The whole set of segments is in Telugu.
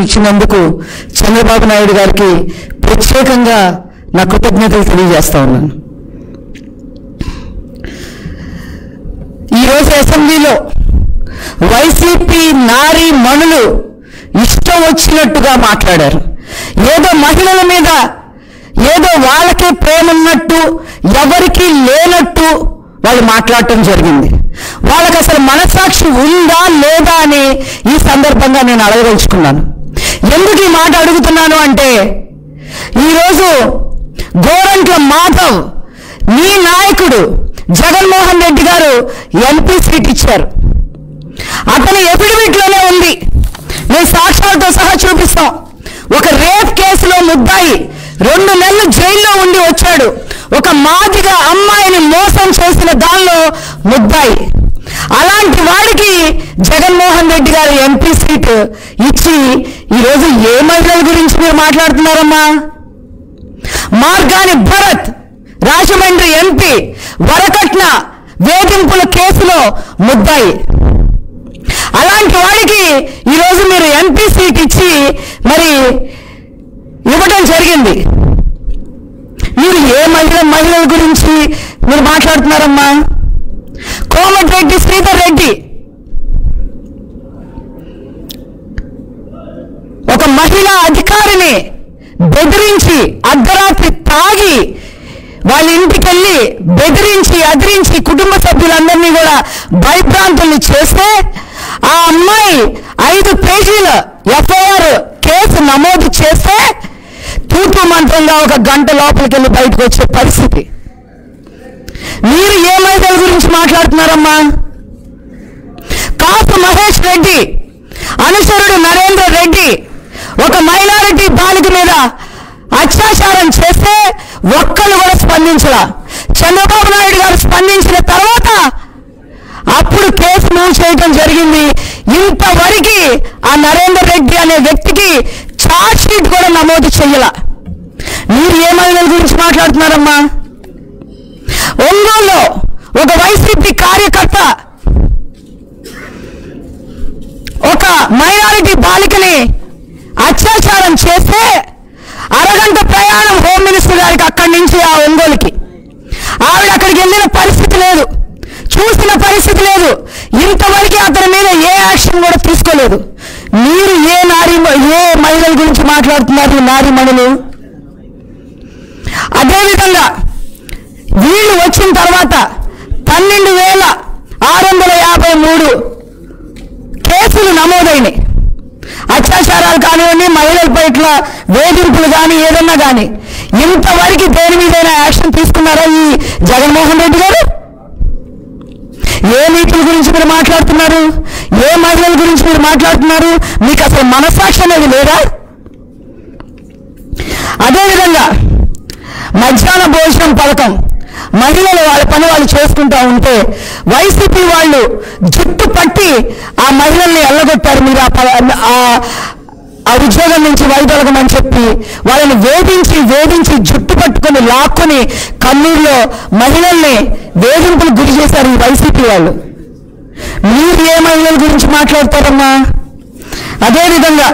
ఇచ్చినందుకు చంద్రబాబు నాయుడు గారికి ప్రత్యేకంగా నా కృతజ్ఞతలు తెలియజేస్తా ఉన్నాను ఈరోజు అసెంబ్లీలో వైసీపీ నారీ మణులు ఇష్టం వచ్చినట్టుగా మాట్లాడారు ఏదో మహిళల మీద ఏదో వాళ్ళకే ప్రేమ ఉన్నట్టు ఎవరికీ లేనట్టు వాళ్ళు మాట్లాడటం జరిగింది వాళ్ళకి అసలు మనసాక్షి ఉందా లేదా అని ఈ సందర్భంగా నేను అడగదలుచుకున్నాను ఎందుకు ఈ మాట అడుగుతున్నాను అంటే ఈరోజు గోరంట్ల మాధవ్ నీ నాయకుడు జగన్మోహన్ రెడ్డి గారు ఎంపీ సీట్ ఇచ్చారు అతని ఎఫిడవిట్ లోనే ఉంది మేము సాక్ష్యాలతో సహా చూపిస్తాం ఒక రేప్ కేసులో ముద్దాయి రెండు నెలలు జైల్లో ఉండి వచ్చాడు ఒక మాదిగా అమ్మాయిని మోసం చేసిన దానిలో ముద్దాయి అలాంటి వాడికి జగన్మోహన్ రెడ్డి గారు ఎంపీ సీట్ ఇచ్చి ఈరోజు ఏ మహిళల గురించి మీరు మాట్లాడుతున్నారమ్మా మార్గాని భరత్ రాజమండ్రి ఎంపీ వరకట్న వేధింపుల కేసులో ముద్దాయి అలాంటి వాడికి ఈరోజు మీరు ఎంపీ సీట్ ఇచ్చి మరి ఇవ్వడం జరిగింది మీరు ఏ మహిళ మహిళల గురించి మీరు మాట్లాడుతున్నారమ్మా కోమటిరెడ్డి శ్రీధర్ రెడ్డి ఒక మహిళా అధికారిని బెదిరించి అర్ధరాత్రి తాగి వాళ్ళ ఇంటికి వెళ్ళి బెదిరించి అదిరించి కుటుంబ సభ్యులందరినీ కూడా భయభ్రాంతుల్ని చేస్తే ఆ అమ్మాయి ఐదు పేజీల ఎఫ్ఐఆర్ కేసు నమోదు చేస్తే తూతు మంత్రంగా ఒక గంట లోపలికి వెళ్ళి బయటకు వచ్చే పరిస్థితి మీరు ఏ మహిళల గురించి మాట్లాడుతున్నారమ్మా కాసు మహేష్ రెడ్డి అనుచరుడు నరేంద్ర రెడ్డి ఒక మైనారిటీ బాలిక మీద అత్యాచారం చేస్తే ఒక్కరు కూడా స్పందించలా చంద్రబాబు నాయుడు గారు స్పందించిన తర్వాత అప్పుడు కేసు మూవ్ చేయడం జరిగింది ఇంతవరకు ఆ నరేందర్ రెడ్డి అనే వ్యక్తికి ఛార్జ్ షీట్ కూడా నమోదు చెయ్యాల మీరు ఏ మహిళల గురించి మాట్లాడుతున్నారమ్మా ఒంగోలులో ఒక వైసీపీ కార్యకర్త ఒక మైనారిటీ బాలికని అత్యాచారం చేస్తే అరగంట ప్రయాణం హోమ్ మినిస్టర్ గారికి అక్కడి నుంచి ఆ ఒంగోలుకి ఆవిడ అక్కడికి వెళ్ళిన పరిస్థితి లేదు చూసిన పరిస్థితి లేదు ఇంతవరకు అతని మీద ఏ యాక్షన్ కూడా తీసుకోలేదు మీరు ఏ నారీ ఏ మహిళల గురించి మాట్లాడుతున్నారు నారీమణులు అదేవిధంగా వీళ్ళు వచ్చిన తర్వాత పన్నెండు వేల ఆరు వందల యాభై మూడు కేసులు నమోదైనాయి అత్యాచారాలు కానివ్వండి మహిళల పట్ల వేధింపులు కానీ ఏదన్నా కానీ ఇంతవరకు దేని మీదైనా యాక్షన్ తీసుకున్నారా ఈ జగన్మోహన్ రెడ్డి గారు ఏ నీతుల గురించి మీరు మాట్లాడుతున్నారు ఏ మహిళల గురించి మీరు మాట్లాడుతున్నారు మీకు అసలు మనస్సాక్షి అనేది లేదా అదేవిధంగా మధ్యాహ్న భోజనం పథకం మహిళలు వాళ్ళ పని వాళ్ళు చేసుకుంటా ఉంటే వైసీపీ వాళ్ళు జుట్టు పట్టి ఆ మహిళల్ని ఎల్లగొట్టారు మీరు ఆ ప- ఆ- ఆ ఉద్యోగం నుంచి వైదొలగమని చెప్పి వాళ్ళని వేధించి వేధించి జుట్టు పట్టుకొని లాక్కొని కన్నూరులో మహిళల్ని వేధింపులు గురి చేశారు ఈ వైసీపీ వాళ్ళు మీరు ఏ మహిళల గురించి మాట్లాడతారమ్మా అదేవిధంగా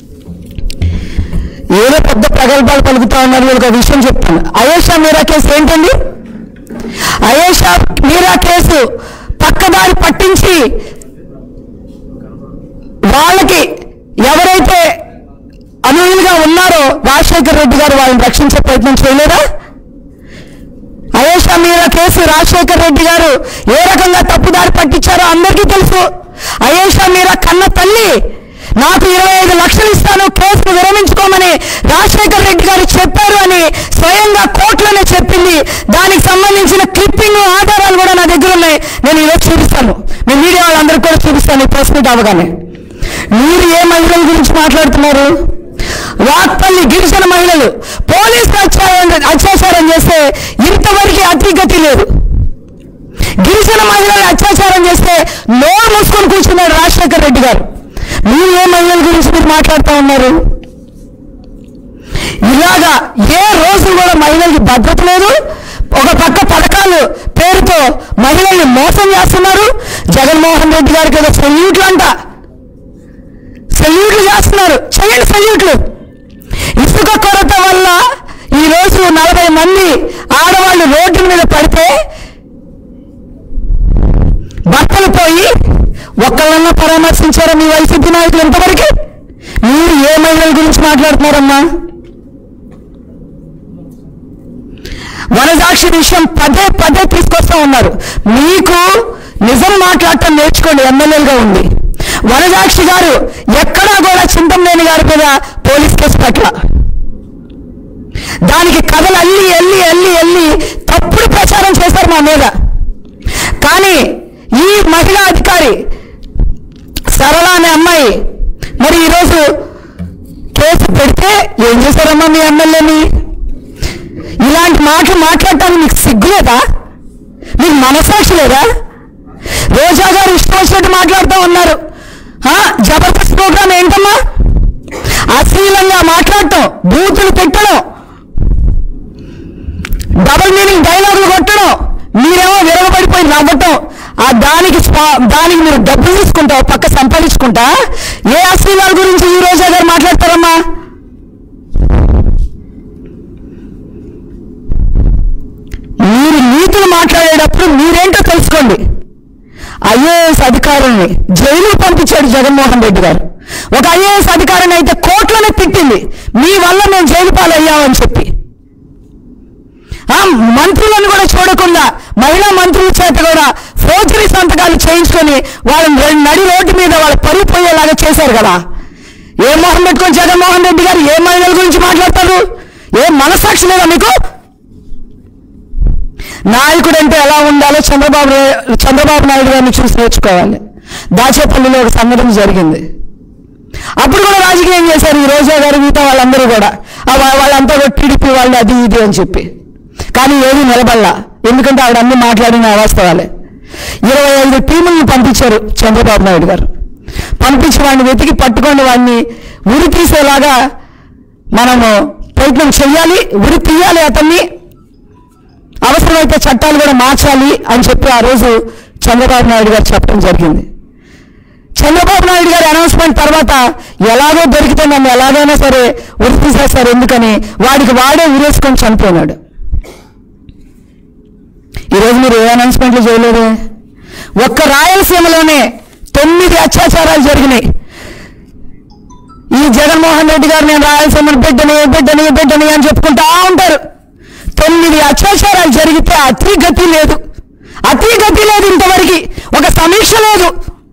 ఏదో పెద్ద ప్రగల్భాలు పలుకుతా ఉన్నారు వీళ్ళకి ఒక విషయం చెప్తాను అయేషా మీరా కేసు ఏంటండి అయేషా మీరా కేసు పక్కదారి పట్టించి వాళ్ళకి ఎవరైతే అనువులుగా ఉన్నారో రాజశేఖర్ రెడ్డి గారు వాళ్ళని రక్షించే ప్రయత్నం చేయలేదా అయేషా మీరా కేసు రాజశేఖర్ రెడ్డి గారు ఏ రకంగా తప్పుదారి పట్టించారో అందరికీ తెలుసు అయేషా మీరా కన్న తల్లి నాకు ఇరవై ఐదు లక్షలు ఇస్తాను కేసును విరమించుకోమని రాజశేఖర్ రెడ్డి గారు చెప్పారు అని స్వయంగా కోర్టులోనే చెప్పింది దానికి సంబంధించిన క్లిప్పింగ్ ఆధారాలు కూడా నా దగ్గర ఉన్నాయి నేను ఈరోజు చూపిస్తాను మీ మీడియా వాళ్ళందరికీ కూడా చూపిస్తాను ఈ ప్రెస్ మీట్ అవగానే మీరు ఏ మహిళల గురించి మాట్లాడుతున్నారు వాక్పల్లి గిరిజన మహిళలు పోలీసులు అత్యాచారం అత్యాచారం చేస్తే ఇంతవరకు అతిగతి లేదు గిరిజన మహిళలు అత్యాచారం చేస్తే నోరు మూసుకొని కూర్చున్నాడు రాజశేఖర్ రెడ్డి గారు మీరు ఏ మహిళల గురించి మీరు మాట్లాడుతూ ఉన్నారు ఇలాగా ఏ రోజు కూడా మహిళలకి భద్రత లేదు ఒక పక్క పథకాలు పేరుతో మహిళల్ని మోసం చేస్తున్నారు జగన్మోహన్ రెడ్డి గారికి ఏదో సెల్యూట్లు అంట సెల్యూట్లు చేస్తున్నారు చేయండి సెల్యూట్లు ఇసుక కొరత వల్ల ఈరోజు నలభై మంది ఆడవాళ్ళు రోడ్డు మీద పడితే భర్తలు పోయి ఒక్కళ్ళన్నా పరామర్శించారా మీ వైసీపీ నాయకులు ఇంతవరకు మీరు ఏ మహిళల గురించి మాట్లాడుతున్నారమ్మా వనసాక్షి విషయం పదే పదే తీసుకొస్తా ఉన్నారు మీకు నిజం మాట్లాడటం నేర్చుకోండి ఎమ్మెల్యేలుగా ఉంది వనసాక్షి గారు ఎక్కడా కూడా చింతమనేని గారి మీద పోలీస్ కేసు పట్ల దానికి కథలు అల్లి అల్లి అల్లి అల్లి తప్పుడు ప్రచారం చేశారు మా మీద కానీ ఈ మహిళా అధికారి సరళ అనే అమ్మాయి మరి ఈరోజు కేసు పెడితే ఏం చేశారమ్మా మీ ఎమ్మెల్యేని ఇలాంటి మాటలు మాట్లాడటానికి మీకు సిగ్గు లేదా మీకు మనసాక్షి లేదా రోజా గారు ఇష్టం వచ్చినట్టు మాట్లాడుతూ ఉన్నారు ఆ, జబర్దస్త్ ప్రోగ్రామ్ ఏంటమ్మా అశ్లీలంగా మాట్లాడటం బూతులు పెట్టడం డబుల్ మీనింగ్ డైలాగులు కొట్టడం మీరేమో విరగబడిపోయి నవ్వటం ఆ దానికి స్పా- దానికి మీరు డబ్బులు తీసుకుంటా ఓ పక్క సంపాదించుకుంటా ఏ అశ్లీలాల గురించి ఈ రోజా గారు మాట్లాడతారమ్మా మీరు నీతులు మాట్లాడేటప్పుడు మీరేంటో తెలుసుకోండి ఐఏఎస్ అధికారుల్ని జైలు పంపించాడు జగన్మోహన్ రెడ్డి గారు ఒక ఐఏఎస్ అధికారిని అయితే కోట్లను తిట్టింది మీ వల్ల మేము జైలు పాలయ్యామని చెప్పి ఆ మంత్రులను కూడా చూడకుండా మహిళా మంత్రుల చేత కూడా ఫోర్జరీ సంతకాలు చేయించుకొని వాళ్ళని రె- నడి రోడ్డు మీద వాళ్ళ పరుగు పోయేలాగా చేశారు కదా ఏ మొహం పెట్టుకొని జగన్మోహన్ రెడ్డి గారు ఏ మహిళల గురించి మాట్లాడతారు ఏ మనసాక్షి లేదా మీకు నాయకుడు అంటే ఎలా ఉండాలో చంద్రబాబు రే- చంద్రబాబు నాయుడు గారిని చూసి నేర్చుకోవాలి దాచేపల్లిలో ఒక సంఘటన జరిగింది అప్పుడు కూడా రాజకీయం చేశారు ఈ రోజా గారు మిగతా వాళ్ళందరూ కూడా ఆ వా- వాళ్ళంతా కూడా టీడీపీ వాళ్ళు అది ఇది అని చెప్పి కానీ ఏది నిలబడలా ఎందుకంటే ఆవిడ అన్ని మాట్లాడిన వాస్తవాలే ఇరవై ఐదు టీములను పంపించారు చంద్రబాబు నాయుడు గారు పంపించి వాడిని వెతికి పట్టుకొని వాడిని ఉరి తీసేలాగా మనము ప్రయత్నం చెయ్యాలి ఉరి తీయాలి అతన్ని అవసరమైతే చట్టాలు కూడా మార్చాలి అని చెప్పి ఆ రోజు చంద్రబాబు నాయుడు గారు చెప్పడం జరిగింది చంద్రబాబు నాయుడు గారి అనౌన్స్మెంట్ తర్వాత ఎలాగో దొరికితే నన్ను ఎలాగైనా సరే ఉరి తీసేస్తారు ఎందుకని వాడికి వాడే ఉరేసుకొని చనిపోయినాడు ఈరోజు మీరు ఏ అనౌన్స్మెంట్లు చేయలేదే ఒక్క రాయలసీమలోనే తొమ్మిది అత్యాచారాలు జరిగినాయి ఈ జగన్మోహన్ రెడ్డి గారు నేను రాయలసీమను బిడ్డని బిడ్డని బిడ్డని అని చెప్పుకుంటా ఉంటారు తొమ్మిది అత్యాచారాలు జరిగితే అతి గతి లేదు అతి గతి లేదు ఇంతవరకు ఒక సమీక్ష లేదు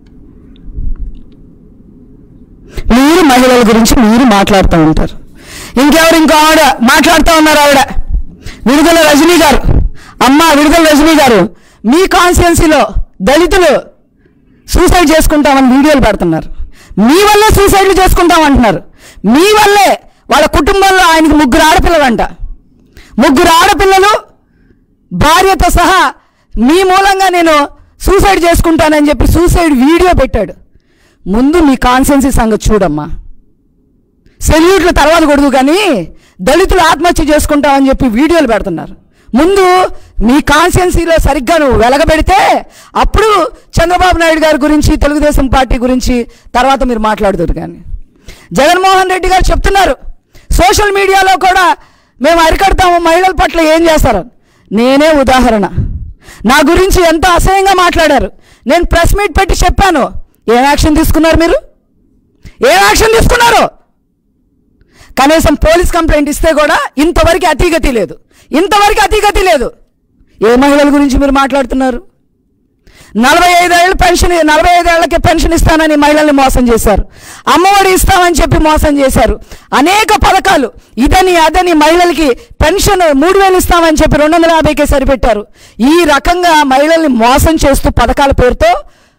మీరు మహిళల గురించి మీరు మాట్లాడుతూ ఉంటారు ఇంకెవరు ఇంకో ఆవిడ మాట్లాడుతూ ఉన్నారు ఆవిడ విడుదల రజనీ గారు అమ్మ విడుదల రజనీ గారు మీ కాన్స్టిట్యున్సీలో దళితులు సూసైడ్ చేసుకుంటామని వీడియోలు పెడుతున్నారు మీ వల్లే సూసైడ్లు చేసుకుంటామంటున్నారు మీ వల్లే వాళ్ళ కుటుంబంలో ఆయనకి ముగ్గురు ఆడపిల్లలంట ముగ్గురు ఆడపిల్లలు భార్యతో సహా మీ మూలంగా నేను సూసైడ్ చేసుకుంటానని చెప్పి సూసైడ్ వీడియో పెట్టాడు ముందు మీ కాన్సెన్సీ సంగతి చూడమ్మా సెల్యూట్లు తర్వాత కొడదు కానీ దళితులు ఆత్మహత్య చేసుకుంటామని చెప్పి వీడియోలు పెడుతున్నారు ముందు మీ కాన్స్టిట్యున్సీలో సరిగ్గా నువ్వు వెలగబెడితే అప్పుడు చంద్రబాబు నాయుడు గారి గురించి తెలుగుదేశం పార్టీ గురించి తర్వాత మీరు మాట్లాడుతారు కానీ జగన్మోహన్ రెడ్డి గారు చెప్తున్నారు సోషల్ మీడియాలో కూడా మేము అరికడతాము మహిళల పట్ల ఏం చేస్తారు నేనే ఉదాహరణ నా గురించి ఎంత అసహ్యంగా మాట్లాడారు నేను ప్రెస్ మీట్ పెట్టి చెప్పాను ఏం యాక్షన్ తీసుకున్నారు మీరు ఏం యాక్షన్ తీసుకున్నారు కనీసం పోలీస్ కంప్లైంట్ ఇస్తే కూడా ఇంతవరకు అతీగతి లేదు ఇంతవరకు అతీగతి లేదు ఏ మహిళల గురించి మీరు మాట్లాడుతున్నారు నలభై ఐదేళ్ళ పెన్షన్ నలభై ఐదేళ్లకే పెన్షన్ ఇస్తానని మహిళల్ని మోసం చేశారు అమ్మఒడి ఇస్తామని చెప్పి మోసం చేశారు అనేక పథకాలు ఇదని అదని మహిళలకి పెన్షన్ మూడు వేలు ఇస్తామని చెప్పి రెండు వందల యాభైకే సరిపెట్టారు ఈ రకంగా మహిళల్ని మోసం చేస్తూ పథకాల పేరుతో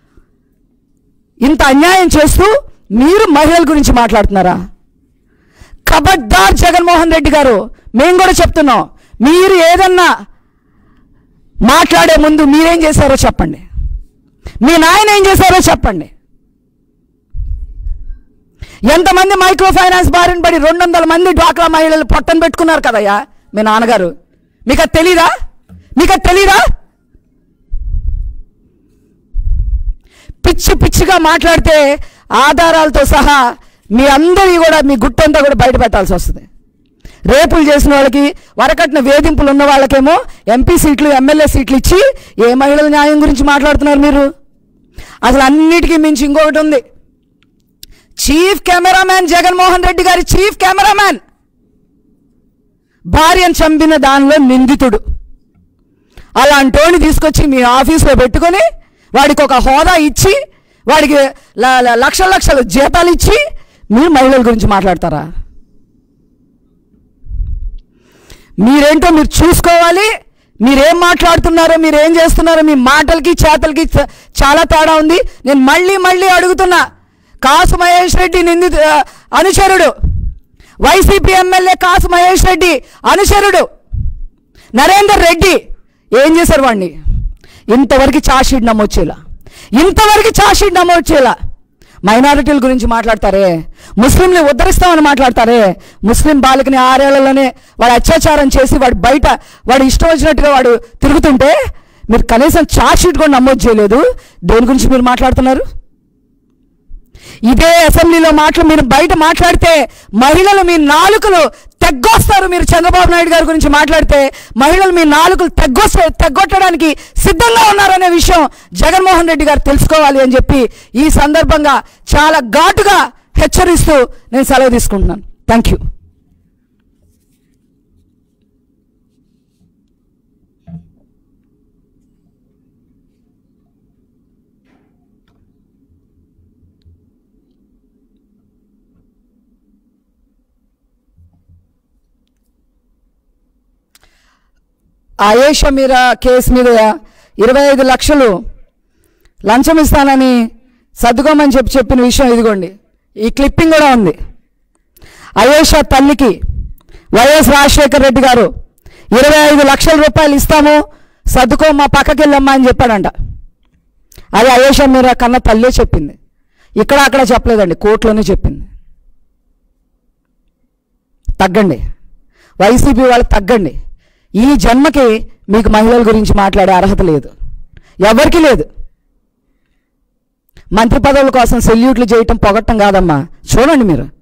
ఇంత అన్యాయం చేస్తూ మీరు మహిళల గురించి మాట్లాడుతున్నారా కబడ్దార్ జగన్మోహన్ రెడ్డి గారు మేము కూడా చెప్తున్నాం మీరు ఏదన్నా మాట్లాడే ముందు మీరేం చేశారో చెప్పండి మీ నాయన ఏం చేశారో చెప్పండి ఎంతమంది మైక్రో ఫైనాన్స్ బారిన పడి రెండు వందల మంది డ్వాక్రా మహిళలు పొట్టను పెట్టుకున్నారు కదయ్యా మీ నాన్నగారు మీకు అది తెలీదా మీకు అది తెలీదా పిచ్చి పిచ్చిగా మాట్లాడితే ఆధారాలతో సహా మీ అందరి కూడా మీ గుట్టంతా కూడా బయట పెట్టాల్సి వస్తుంది రేపులు చేసిన వాళ్ళకి వరకట్న వేధింపులు ఉన్న వాళ్ళకేమో ఎంపీ సీట్లు ఎమ్మెల్యే సీట్లు ఇచ్చి ఏ మహిళల న్యాయం గురించి మాట్లాడుతున్నారు మీరు అసలు అన్నిటికీ మించి ఇంకొకటి ఉంది చీఫ్ కెమెరామ్యాన్ జగన్మోహన్ రెడ్డి గారి చీఫ్ కెమెరామ్యాన్ భార్యను చంపిన దానిలో నిందితుడు అలాంటోని తీసుకొచ్చి మీ ఆఫీస్లో పెట్టుకొని వాడికి ఒక హోదా ఇచ్చి వాడికి ల- ల- లక్షల లక్షల జీతాలు ఇచ్చి మీరు మహిళల గురించి మాట్లాడతారా మీరేంటో మీరు చూసుకోవాలి మీరేం మాట్లాడుతున్నారో మీరు ఏం చేస్తున్నారో మీ మాటలకి చేతలకి చ- చాలా తేడా ఉంది నేను మళ్ళీ మళ్ళీ అడుగుతున్నా కాసు మహేష్ రెడ్డి నిందిత ఆ, అనుచరుడు వైసీపీ ఎమ్మెల్యే కాసు మహేష్ రెడ్డి అనుచరుడు నరేందర్ రెడ్డి ఏం చేశారు వాడిని ఇంతవరకు చార్జ్షీట్ నమోచేలా ఇంతవరకు చార్జ్షీట్ నమోచేలా మైనారిటీల గురించి మాట్లాడతారే ముస్లింని ఉద్ధరిస్తామని మాట్లాడతారే ముస్లిం బాలికని ఆరేళ్లలోనే వాడు అత్యాచారం చేసి వాడు బయట వాడు ఇష్టం వచ్చినట్టుగా వాడు తిరుగుతుంటే మీరు కనీసం చార్జ్షీట్ కూడా నమోదు చేయలేదు దేని గురించి మీరు మాట్లాడుతున్నారు ఇదే అసెంబ్లీలో మాటలు మీరు బయట మాట్లాడితే మహిళలు మీ నాలుకలు తెగ్గొస్తారు మీరు చంద్రబాబు నాయుడు గారి గురించి మాట్లాడితే మహిళలు మీ నాలుకలు తెగ్గొస్త తెగ్గొట్టడానికి సిద్ధంగా ఉన్నారనే విషయం జగన్మోహన్ రెడ్డి గారు తెలుసుకోవాలి అని చెప్పి ఈ సందర్భంగా చాలా ఘాటుగా హెచ్చరిస్తూ నేను సెలవు తీసుకుంటున్నాను థ్యాంక్ యూ ఆయేషా మీద కేసు మీద ఇరవై ఐదు లక్షలు లంచం ఇస్తానని సర్దుకోమని చెప్పి చెప్పిన విషయం ఇదిగోండి ఈ క్లిప్పింగ్ కూడా ఉంది అయేషా తల్లికి వైఎస్ రాజశేఖర్ రెడ్డి గారు ఇరవై ఐదు లక్షల రూపాయలు ఇస్తాము సర్దుకో మా పక్కకి వెళ్ళమ్మా అని చెప్పాడంట అది అయేషా మీరా కన్న తల్లే చెప్పింది ఇక్కడ అక్కడ చెప్పలేదండి కోర్టులోనే చెప్పింది తగ్గండి వైసీపీ వాళ్ళు తగ్గండి ఈ జన్మకి మీకు మహిళల గురించి మాట్లాడే అర్హత లేదు ఎవరికీ లేదు మంత్రి పదవుల కోసం సెల్యూట్లు చేయటం పొగట్టం కాదమ్మా చూడండి మీరు